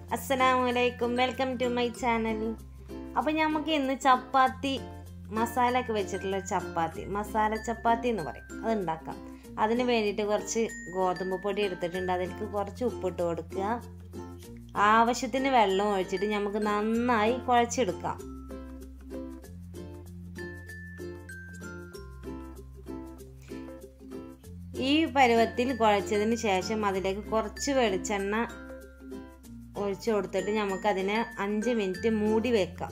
അസ്സലാമു അലൈക്കും welcome to my channel അപ്പോൾ നമുക്ക് ഇന്ന് ചപ്പാത്തി മസാല ഒക്കെ വെച്ചിട്ടുള്ള ചപ്പാത്തി മസാല ചപ്പാത്തി എന്ന് പറയും അത് ഉണ്ടാക്കാം അതിന് വേണ്ടിയിട്ട് കുറച്ച് ഗോതമ്പ് പൊടി എടുത്തിട്ടുണ്ട് അതിലേക്ക് കുറച്ച് ഉപ്പിട്ട് കൊടുക്കുക ആവശ്യത്തിന് വെള്ളം ഒഴിച്ചിട്ട് നമുക്ക് നന്നായി കുഴച്ചെടുക്കാം ഈ പരുവത്തിൽ കുഴച്ചതിന് ശേഷം അതിലേക്ക് കുറച്ച് വെളിച്ചെണ്ണ ഒഴിച്ചു കൊടുത്തിട്ട് നമുക്കതിനെ അഞ്ച് മിനിറ്റ് മൂടി വെക്കാം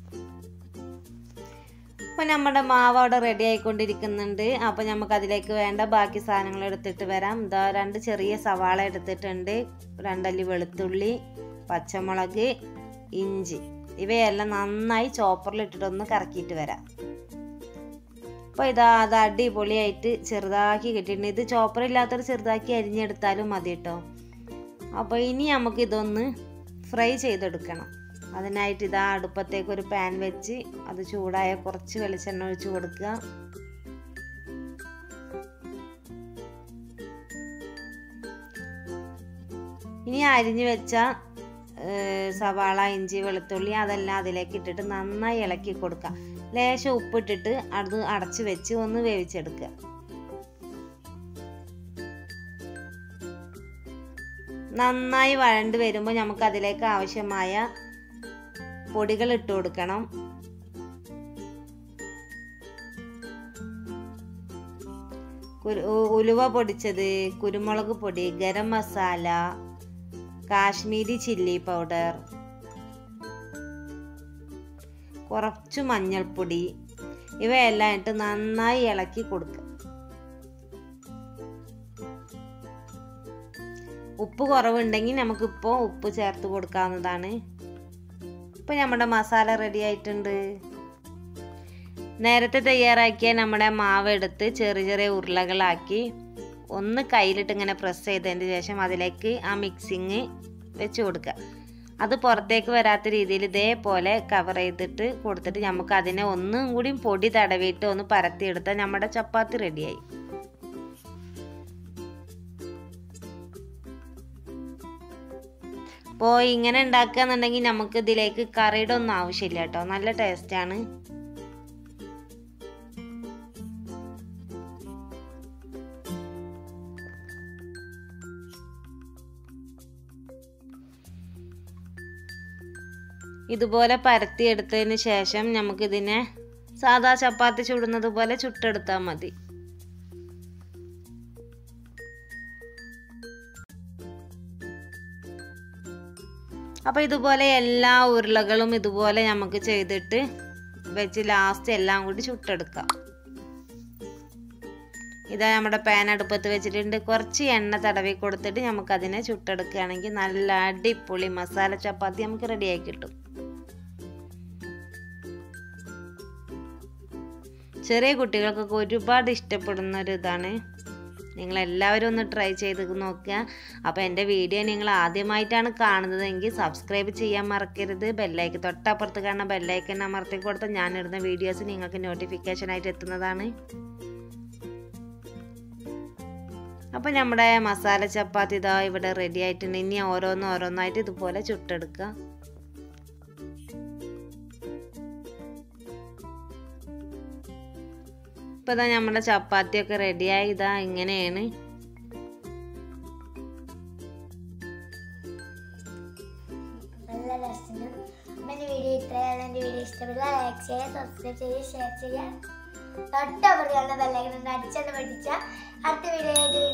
അപ്പോൾ നമ്മുടെ മാവ് അവിടെ റെഡി ആയിക്കൊണ്ടിരിക്കുന്നുണ്ട് അപ്പോൾ നമുക്ക് അതിലേക്ക് വേണ്ട ബാക്കി സാധനങ്ങൾ എടുത്തിട്ട് വരാം ഇതാ രണ്ട് ചെറിയ സവാള എടുത്തിട്ടുണ്ട് രണ്ടല്ലി വെളുത്തുള്ളി പച്ചമുളക് ഇഞ്ചി ഇവയെല്ലാം നന്നായി ചോപ്പറിൽ ഇട്ടിട്ടൊന്ന് കറക്കിയിട്ട് വരാം അപ്പോൾ ഇതാ അത് അടിപൊളിയായിട്ട് ചെറുതാക്കി കിട്ടിയിട്ടുണ്ട് ഇത് ചോപ്പറില്ലാത്തൊരു ചെറുതാക്കി അരിഞ്ഞെടുത്താലും മതി കേട്ടോ അപ്പോൾ ഇനി നമുക്ക് ഇതൊന്ന് ഫ്രൈ ചെയ്തെടുക്കണം അതിനായിട്ട് ഇതാ അടുപ്പത്തേക്ക് ഒരു പാൻ വെച്ച് അത് ചൂടായ കുറച്ച് വെളിച്ചെണ്ണ ഒഴിച്ച് കൊടുക്കുക ഇനി അരിഞ്ഞു വെച്ച സവാള ഇഞ്ചി വെളുത്തുള്ളി അതെല്ലാം അതിലേക്ക് ഇട്ടിട്ട് നന്നായി ഇളക്കി കൊടുക്കുക ലേശം ഉപ്പിട്ടിട്ട് അത് അടച്ച് വെച്ച് ഒന്ന് വേവിച്ചെടുക്കുക നന്നായി വഴണ്ട് വരുമ്പോൾ നമുക്ക് അതിലേക്ക് ആവശ്യമായ പൊടികൾ ഇട്ട് കൊടുക്കണം ഉലുവ പൊടിച്ചത് കുരുമുളക് പൊടി ഗരം മസാല കാശ്മീരി ചില്ലി പൗഡർ കുറച്ച് മഞ്ഞൾപ്പൊടി ഇവയെല്ലാം ഇട്ട് നന്നായി ഇളക്കി കൊടുക്കുക ഉപ്പ് കുറവുണ്ടെങ്കിൽ നമുക്കിപ്പോൾ ഉപ്പ് ചേർത്ത് കൊടുക്കാവുന്നതാണ് ഇപ്പോൾ നമ്മുടെ മസാല റെഡി ആയിട്ടുണ്ട് നേരത്തെ തയ്യാറാക്കിയ നമ്മുടെ മാവ് എടുത്ത് ചെറിയ ചെറിയ ഉരുളകളാക്കി ഒന്ന് കയ്യിലിട്ട് ഇങ്ങനെ പ്രസ് ചെയ്തതിന് ശേഷം അതിലേക്ക് ആ മിക്സിങ് വെച്ച് കൊടുക്കുക അത് പുറത്തേക്ക് വരാത്ത രീതിയിൽ ഇതേപോലെ കവർ ചെയ്തിട്ട് കൊടുത്തിട്ട് നമുക്ക് അതിനെ ഒന്നും കൂടി പൊടി തടവിയിട്ട് ഒന്ന് പരത്തിയെടുത്താൽ നമ്മുടെ ചപ്പാത്തി റെഡിയായി അപ്പോൾ ഇങ്ങനെ ഉണ്ടാക്കുക എന്നുണ്ടെങ്കിൽ നമുക്ക് ഇതിലേക്ക് കറിയുടെ ഒന്നും ആവശ്യമില്ല കേട്ടോ നല്ല ടേസ്റ്റാണ് ഇതുപോലെ പരത്തിയെടുത്തതിന് ശേഷം നമുക്കിതിനെ സാധാ ചപ്പാത്തി ചുടുന്നത് പോലെ ചുട്ടെടുത്താൽ മതി അപ്പോൾ ഇതുപോലെ എല്ലാ ഉരുളകളും ഇതുപോലെ നമുക്ക് ചെയ്തിട്ട് വെച്ച് ലാസ്റ്റ് എല്ലാം കൂടി ചുട്ടെടുക്കാം ഇതാ നമ്മുടെ പാൻ അടുപ്പത്ത് വെച്ചിട്ടുണ്ട് കുറച്ച് എണ്ണ തടവി കൊടുത്തിട്ട് നമുക്കതിനെ ചുട്ടെടുക്കുകയാണെങ്കിൽ നല്ല അടിപൊളി മസാല ചപ്പാത്തി നമുക്ക് റെഡിയായി കിട്ടും ചെറിയ കുട്ടികൾക്കൊക്കെ ഒരുപാട് ഇഷ്ടപ്പെടുന്ന ഒരു ഇതാണ് നിങ്ങളെല്ലാവരും ഒന്ന് ട്രൈ ചെയ്ത് നോക്കുക അപ്പോൾ എൻ്റെ വീഡിയോ നിങ്ങൾ ആദ്യമായിട്ടാണ് കാണുന്നതെങ്കിൽ സബ്സ്ക്രൈബ് ചെയ്യാൻ മറക്കരുത് ബെല്ലൈക്ക് തൊട്ടപ്പുറത്ത് കാണുന്ന ബെല്ലൈക്കൻ അമർത്തി കൊടുത്താൽ ഞാനിടുന്ന വീഡിയോസ് നിങ്ങൾക്ക് നോട്ടിഫിക്കേഷൻ ആയിട്ട് എത്തുന്നതാണ് അപ്പോൾ നമ്മുടെ മസാല ചപ്പാത്തി ഇതാ ഇവിടെ റെഡി ആയിട്ടുണ്ട് ഇനി ഓരോന്ന് ഓരോന്നായിട്ട് ഇതുപോലെ ചുട്ടെടുക്കുക ഇപ്പോൾ ഇതാ നമ്മുടെ ചപ്പാത്തിയൊക്കെ റെഡിയായി ഇതാ ഇങ്ങനെയാണ് നല്ല രസമുണ്ട് അപ്പം എൻ്റെ വീഡിയോ ഇത്രയാണ് എൻ്റെ വീഡിയോ ഇഷ്ടപ്പെട്ട ലൈക്ക് ചെയ്യുക സബ്സ്ക്രൈബ് ചെയ്യുക ഷെയർ ചെയ്യുക തൊട്ടപ്പുറത്ത് കാണുന്ന ബെല്ലൈക്കൺ അടിച്ചെന്ന് പഠിച്ച അടുത്ത വീഡിയോ ആയിട്ട്